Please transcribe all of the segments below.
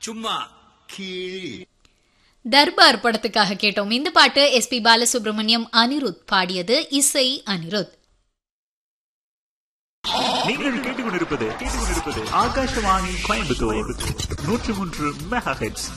சும்மா கீழ் தர்பார் படத்துக்காக கேட்டோம் இந்த பாட்டு எஸ்பி பாலசுப்ரமணியம் அனிருத் பாடியது இசை அனிருத் நீங்கள் கேட்டுக்கொண்டிருப்பது கேட்டுக்கொண்டிருப்பது ஆகாஷவாணி கோயம்புத்தூர் நூற்றி மூன்று மெகா ஹெட்ஸ்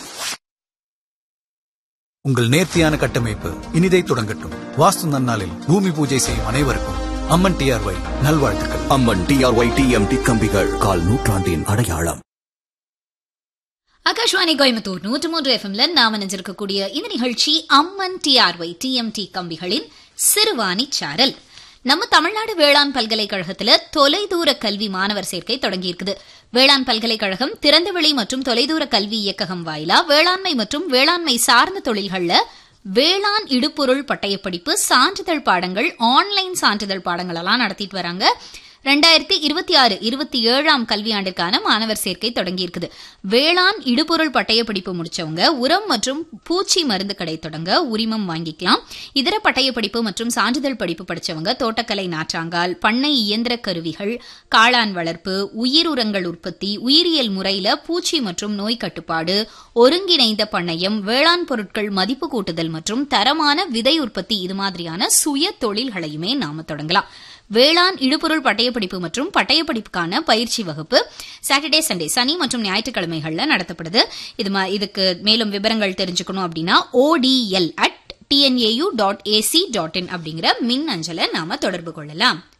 உங்கள் நேர்த்தியான கட்டமைப்பு இனிதை தொடங்கட்டும் வாஸ்து நன்னாளில் பூமி பூஜை செய்யும் அனைவருக்கும் அம்மன் டிஆர்ஒய் நல்வாழ்த்துக்கள் அம்மன் டிஆர்ஒய் டிஎம்டி கம்பிகள் கால் நூற்றாண்டின் அடையாளம் ஆகாஷ்வாணி கோயம்புத்தூர் நூற்று மூன்று எஃப்எம்ல நாம நினைஞ்சிருக்கக்கூடிய இந்த நிகழ்ச்சி அம்மன் டிஆர்ஒய் டிஎம்டி கம்பிகளின் சிறுவாணி சாரல் நம்ம தமிழ்நாடு வேளாண் பல்கலைக்கழகத்துல தொலைதூர கல்வி மாணவர் சேர்க்கை தொடங்கி இருக்குது வேளாண் பல்கலைக்கழகம் திறந்தவெளி மற்றும் தொலைதூர கல்வி இயக்ககம் வாயிலா வேளாண்மை மற்றும் வேளாண்மை சார்ந்த தொழில்கள்ல வேளாண் இடுபொருள் பட்டயப்படிப்பு சான்றிதழ் பாடங்கள் ஆன்லைன் சான்றிதழ் பாடங்கள் எல்லாம் நடத்திட்டு வராங்க ரெண்டாயிரத்தி இருபத்தி ஆறு இருபத்தி ஏழாம் கல்வியாண்டிற்கான மாணவர் சேர்க்கை தொடங்கி இருக்குது வேளாண் இடுபொருள் பட்டய படிப்பு முடிச்சவங்க உரம் மற்றும் பூச்சி மருந்து கடை தொடங்க உரிமம் வாங்கிக்கலாம் இதர பட்டய படிப்பு மற்றும் சான்றிதழ் படிப்பு படிச்சவங்க தோட்டக்கலை நாற்றாங்கால் பண்ணை இயந்திர கருவிகள் காளான் வளர்ப்பு உயிர் உரங்கள் உற்பத்தி உயிரியல் முறையில பூச்சி மற்றும் நோய் கட்டுப்பாடு ஒருங்கிணைந்த பண்ணையம் வேளாண் பொருட்கள் மதிப்பு கூட்டுதல் மற்றும் தரமான விதை உற்பத்தி இது மாதிரியான சுய தொழில்களையுமே நாம தொடங்கலாம் வேளாண் இடுபொருள் பட்டயப்படிப்பு மற்றும் பட்டயப்படிப்புக்கான பயிற்சி வகுப்பு சாட்டர்டே சண்டே சனி மற்றும் ஞாயிற்றுக்கிழமைகள்ல நடத்தப்படுது இது மா- இதுக்கு மேலும் விவரங்கள் தெரிஞ்சுக்கணும் அப்படின்னா ODL at TNAU dot AC dot in அப்படிங்கிற மின் அஞ்சலை நாம தொடர்பு கொள்ளலாம்